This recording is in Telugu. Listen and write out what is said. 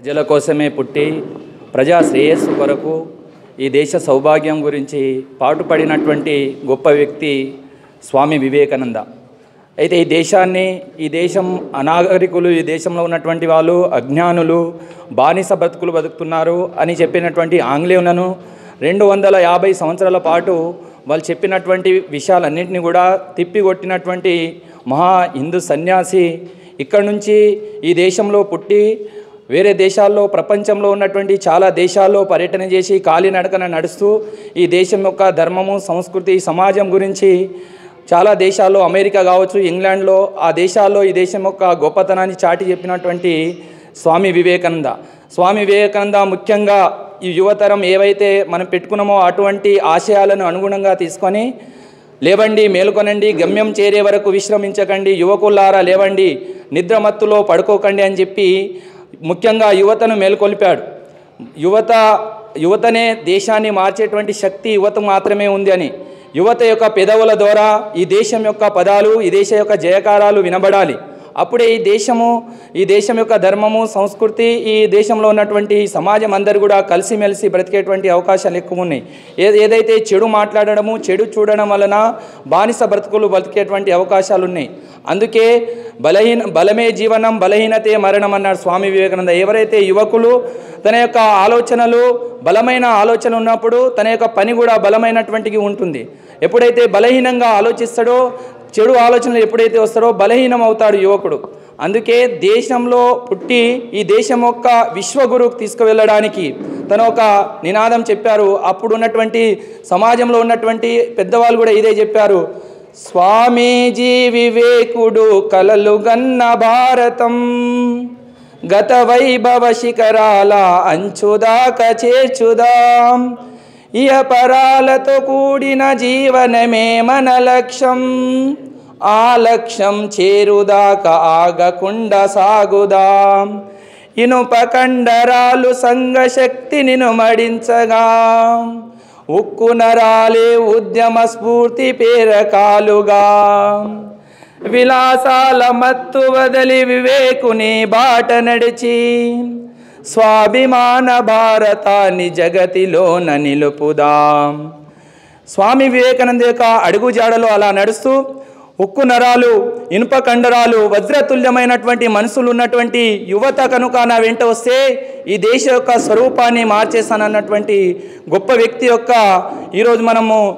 ప్రజల కోసమే పుట్టి ప్రజా శ్రేయస్సు కొరకు ఈ దేశ సౌభాగ్యం గురించి పాటుపడినటువంటి గొప్ప వ్యక్తి స్వామి వివేకానంద అయితే ఈ దేశాన్ని ఈ దేశం అనాగరికులు ఈ దేశంలో ఉన్నటువంటి వాళ్ళు అజ్ఞానులు బానిస బతుకులు బతుకుతున్నారు అని చెప్పినటువంటి ఆంగ్లేయులను రెండు వందల యాభై సంవత్సరాల పాటు వాళ్ళు చెప్పినటువంటి విషయాలన్నింటినీ కూడా తిప్పికొట్టినటువంటి మహా హిందూ సన్యాసి ఇక్కడ నుంచి ఈ దేశంలో పుట్టి వేరే దేశాల్లో ప్రపంచంలో ఉన్నటువంటి చాలా దేశాల్లో పర్యటన చేసి కాలినడకన నడుస్తూ ఈ దేశం యొక్క ధర్మము సంస్కృతి సమాజం గురించి చాలా దేశాల్లో అమెరికా కావచ్చు ఇంగ్లాండ్లో ఆ దేశాల్లో ఈ దేశం యొక్క గొప్పతనాన్ని చాటి చెప్పినటువంటి స్వామి వివేకానంద స్వామి వివేకానంద ముఖ్యంగా ఈ యువతరం ఏవైతే మనం పెట్టుకున్నామో అటువంటి ఆశయాలను అనుగుణంగా తీసుకొని లేవండి మేలుకొనండి గమ్యం చేరే వరకు విశ్రమించకండి యువకులారా లేవండి నిద్రమత్తులో పడుకోకండి అని చెప్పి ముఖ్యంగా యువతను మేల్కొల్పాడు యువత యువతనే దేశాన్ని మార్చేటువంటి శక్తి యువత మాత్రమే ఉంది అని యువత యొక్క పెదవుల ద్వారా ఈ దేశం యొక్క పదాలు ఈ దేశం యొక్క జయకారాలు వినబడాలి అప్పుడే ఈ దేశము ఈ దేశం యొక్క ధర్మము సంస్కృతి ఈ దేశంలో ఉన్నటువంటి సమాజం అందరు కూడా కలిసిమెలిసి బ్రతికేటువంటి అవకాశాలు ఎక్కువ ఉన్నాయి ఏ ఏదైతే చెడు మాట్లాడడము చెడు చూడడం వలన బానిస బ్రతుకులు బ్రతికేటువంటి అవకాశాలు ఉన్నాయి అందుకే బలహీన బలమే జీవనం బలహీనతే మరణం అన్నాడు స్వామి వివేకానంద ఎవరైతే యువకులు తన యొక్క ఆలోచనలు బలమైన ఆలోచన ఉన్నప్పుడు తన యొక్క పని కూడా బలమైనటువంటిది ఉంటుంది ఎప్పుడైతే బలహీనంగా ఆలోచిస్తాడో చెడు ఆలోచనలు ఎప్పుడైతే వస్తారో బలహీనం అవుతాడు యువకుడు అందుకే దేశంలో పుట్టి ఈ దేశం యొక్క విశ్వగురుకు తీసుకువెళ్ళడానికి తన ఒక నినాదం చెప్పారు అప్పుడు ఉన్నటువంటి సమాజంలో ఉన్నటువంటి పెద్దవాళ్ళు కూడా ఇదే చెప్పారు స్వామీజీ వివేకుడు కలలు గన్న భారతం గత వైభవ శిఖరాల అంచుదాక చేర్చుదాం ఇయ పరాలతో కూడిన జీవనమే మన లక్ష్యం ఆ లక్ష్యం చేరుదాకా ఆగకుండా సాగుదాం ఇనుప కండరాలు సంఘశక్తి నిను మడించగా ఉక్కు నరాలే ఉద్యమ స్ఫూర్తి పేరకాలుగా విలాసాల మత్తు వదలి వివేకుని బాట నడిచి స్వాభిమాన భారతాన్ని జగతిలోన నిలుపుదాం స్వామి వివేకానంద యొక్క అడుగుజాడలో అలా నడుస్తూ ఉక్కు నరాలు ఇనుప కండరాలు వజ్రతుల్యమైనటువంటి మనసులు ఉన్నటువంటి యువత కనుక నా వెంట వస్తే ఈ దేశ యొక్క స్వరూపాన్ని మార్చేస్తానన్నటువంటి గొప్ప వ్యక్తి యొక్క ఈరోజు మనము